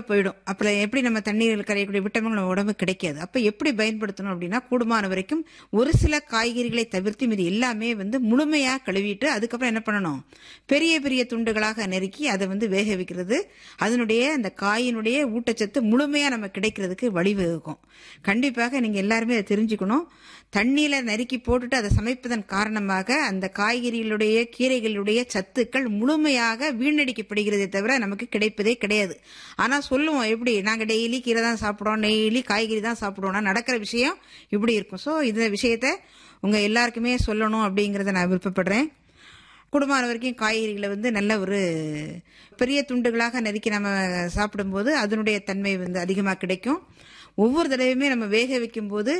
போயிடும் அப்புறம் எப்படி நம்ம தண்ணீரில் கரையக்கூடிய விட்டமின்கள் நம்ம உடம்பு கிடைக்காது அப்ப எப்படி பயன்படுத்தணும் அப்படின்னா கூடுமான வரைக்கும் ஒரு சில காய்கறிகளை தவிர்த்து மீது எல்லாமே வந்து முழுமையா கழுவிட்டு அதுக்கப்புறம் என்ன பண்ணணும் பெரிய பெரிய துண்டுகளாக நறுக்கி அதை வந்து வேக வைக்கிறது அதனுடைய அந்த காயினுடைய ஊட்டச்சத்து முழுமையா நம்ம கிடைக்கிறதுக்கு வழிவகுக்கும் கண்டிப்பாக நீங்க எல்லாருமே அதை தெரிஞ்சுக்கணும் தண்ணியில நறுக்கி போட்டுட்டு அதை சமைப்பதன் காரணமாக அந்த காய்கறிகளுடைய கீரைகளுடைய சத்துக்கள் முழுமையாக வீணடிக்கப்படுகிறதே தவிர நமக்கு கிடைப்பதே கிடையாது ஆனா சொல்லுவோம் எப்படி நாங்க டெய்லி கீரை தான் சாப்பிடுவோம் டெய்லி காய்கறி தான் சாப்பிடுவோம்னா நடக்கிற விஷயம் இப்படி இருக்கும் ஸோ இந்த விஷயத்த உங்க எல்லாருக்குமே சொல்லணும் அப்படிங்கறத நான் விருப்பப்படுறேன் குடும்பமான வரைக்கும் காய்கறிகளை வந்து நல்ல ஒரு பெரிய துண்டுகளாக நறுக்கி நம்ம சாப்பிடும்போது அதனுடைய தன்மை வந்து அதிகமாக கிடைக்கும் ஒவ்வொரு தடவையுமே நம்ம வேக வைக்கும்போது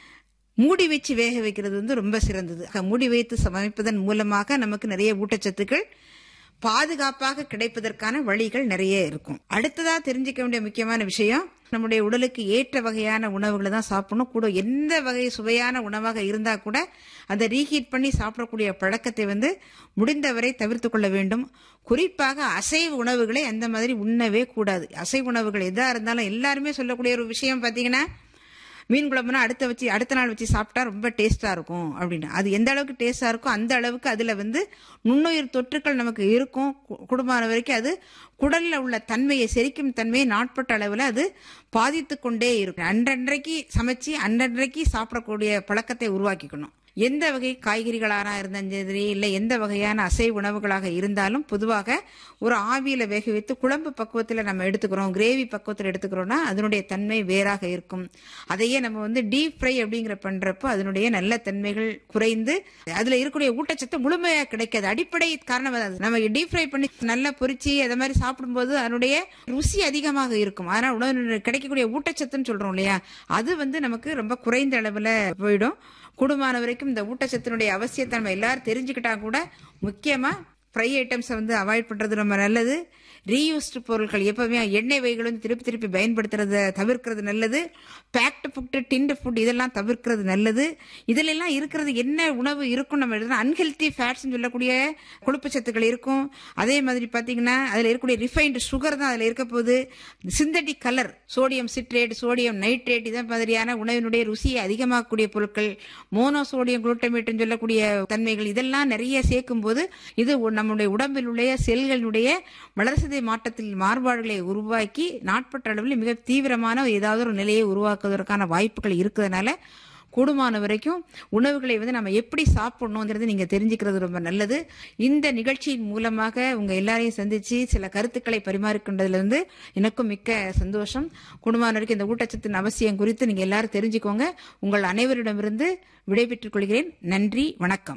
மூடி வச்சு வேக வைக்கிறது வந்து ரொம்ப சிறந்தது மூடி வைத்து சமைப்பதன் மூலமாக நமக்கு நிறைய ஊட்டச்சத்துக்கள் பாதுகாப்பாக கிடைப்பதற்கான வழிகள் நிறைய இருக்கும் அடுத்ததா தெரிஞ்சுக்க வேண்டிய முக்கியமான விஷயம் நம்முடைய உடலுக்கு ஏற்ற வகையான உணவுகளை தான் சாப்பிடணும் கூட எந்த வகை சுவையான உணவாக இருந்தா கூட அதை ரீஹீட் பண்ணி சாப்பிடக்கூடிய பழக்கத்தை வந்து முடிந்தவரை தவிர்த்து கொள்ள வேண்டும் குறிப்பாக அசைவ உணவுகளை அந்த மாதிரி உண்ணவே கூடாது அசைவ உணவுகள் எதா இருந்தாலும் எல்லாருமே சொல்லக்கூடிய ஒரு விஷயம் பாத்தீங்கன்னா மீன் குழம்புனா அடுத்த வச்சு அடுத்த நாள் வச்சு சாப்பிட்டா ரொம்ப டேஸ்டா இருக்கும் அப்படின்னு அது எந்த அளவுக்கு டேஸ்டா இருக்கோ அந்த அளவுக்கு அதுல வந்து நுண்ணுயிர் தொற்றுக்கள் நமக்கு இருக்கும் குடும்பமான வரைக்கும் அது குடல்ல உள்ள தன்மையை செரிக்கும் தன்மையை நாட்பட்ட அளவுல அது பாதித்து கொண்டே இருக்கும் அன்றன்றைக்கு சமைச்சு அன்றன்றைக்கு சாப்பிடக்கூடிய பழக்கத்தை உருவாக்கிக்கணும் எந்த வகை காய்கறிகளாக இருந்தாலும் சரி இல்லை எந்த வகையான அசைவ உணவுகளாக இருந்தாலும் பொதுவாக ஒரு ஆவியில வேக வைத்து குழம்பு பக்குவத்தில் நம்ம எடுத்துக்கிறோம் கிரேவி பக்குவத்தில் எடுத்துக்கிறோம்னா அதனுடைய தன்மை வேறாக இருக்கும் அதையே நம்ம வந்து டீப் ஃப்ரை அப்படிங்கிற பண்றப்போ அதனுடைய நல்ல தன்மைகள் குறைந்து அதுல இருக்கக்கூடிய ஊட்டச்சத்து முழுமையாக கிடைக்காது அடிப்படை காரணம் அது நம்ம டீப் ஃப்ரை பண்ணி நல்லா பொரிச்சு அதை மாதிரி சாப்பிடும்போது அதனுடைய ருசி அதிகமாக இருக்கும் ஆனால் உணவு கிடைக்கக்கூடிய ஊட்டச்சத்துன்னு சொல்றோம் இல்லையா அது வந்து நமக்கு ரொம்ப குறைந்த அளவுல போயிடும் கூடுமான வரைக்கும் இந்த ஊட்டச்சத்தினுடைய அவசியத்தை நம்ம எல்லாரும் தெரிஞ்சுக்கிட்டா கூட முக்கியமா ஃப்ரை ஐட்டம்ஸை வந்து அவாய்ட் பண்றது ரொம்ப நல்லது ரீயூஸ்டு பொருட்கள் எப்பவுமே எண்ணெய் வகைகள் வந்து திருப்பி திருப்பி பயன்படுத்துறத தவிர்க்கிறது நல்லது பேக்டு ஃபுட்டு டின்டு ஃபுட் இதெல்லாம் தவிர்க்கிறது நல்லது இதுல எல்லாம் இருக்கிறது என்ன உணவு இருக்கும் நம்ம எழுதுனா அன்ஹெல்தி ஃபேட்ஸ் சொல்லக்கூடிய கொழுப்பு சத்துக்கள் இருக்கும் அதே மாதிரி பாத்தீங்கன்னா அதுல இருக்கக்கூடிய ரிஃபைன்டு சுகர் தான் அதுல இருக்க போகுது synthetic colour sodium citrate sodium nitrate இதே மாதிரியான உணவினுடைய ருசியை அதிகமாக்கக்கூடிய பொருட்கள் மோனோ சோடியம் குளுட்டமேட்னு சொல்லக்கூடிய தன்மைகள் இதெல்லாம் நிறைய சேர்க்கும் போது இது நம்முடைய உடம்பில் உள்ள செல்களுடைய வளர்ச்சி மாற்றத்தில் மாறுபாடுகளை உருவாக்கி நாட்பட்ட அளவில் மிக தீவிரமான ஏதாவது ஒரு நிலையை உருவாக்குவதற்கான வாய்ப்புகள் இருக்கிறதுனால கூடுமான வரைக்கும் உணவுகளை வந்து நம்ம எப்படி சாப்பிடணுங்கிறது நீங்க தெரிஞ்சுக்கிறது ரொம்ப நல்லது இந்த நிகழ்ச்சியின் மூலமாக உங்க எல்லாரையும் சந்திச்சு சில கருத்துக்களை பரிமாறிக்கொண்டதுல இருந்து எனக்கும் மிக்க சந்தோஷம் கூடுமான வரைக்கும் இந்த ஊட்டச்சத்தின் அவசியம் குறித்து நீங்க எல்லாரும் தெரிஞ்சுக்கோங்க உங்கள் அனைவரிடமிருந்து விடைபெற்றுக் கொள்கிறேன் நன்றி வணக்கம்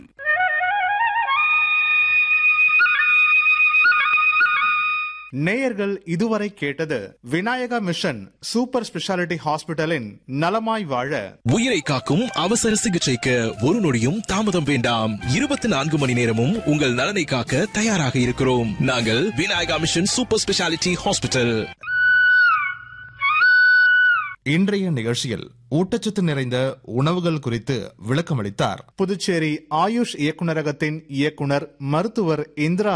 நேயர்கள் இதுவரை கேட்டது விநாயகா மிஷன் சூப்பர் ஸ்பெஷாலிட்டி ஹாஸ்பிட்டலின் நலமாய் வாழ உயிரை காக்கும் அவசர சிகிச்சைக்கு ஒரு நொடியும் தாமதம் வேண்டாம் இருபத்தி நான்கு மணி நேரமும் உங்கள் நலனை காக்க தயாராக இருக்கிறோம் நாங்கள் Vinayaka mission super speciality hospital இன்றைய நிகழ்ச்சியில் ஊட்டச்சத்து நிறைந்த உணவுகள் குறித்து விளக்கமளித்தார் புதுச்சேரி ஆயுஷ் இயக்குநரகத்தின் இயக்குனர் மருத்துவர் இந்திரா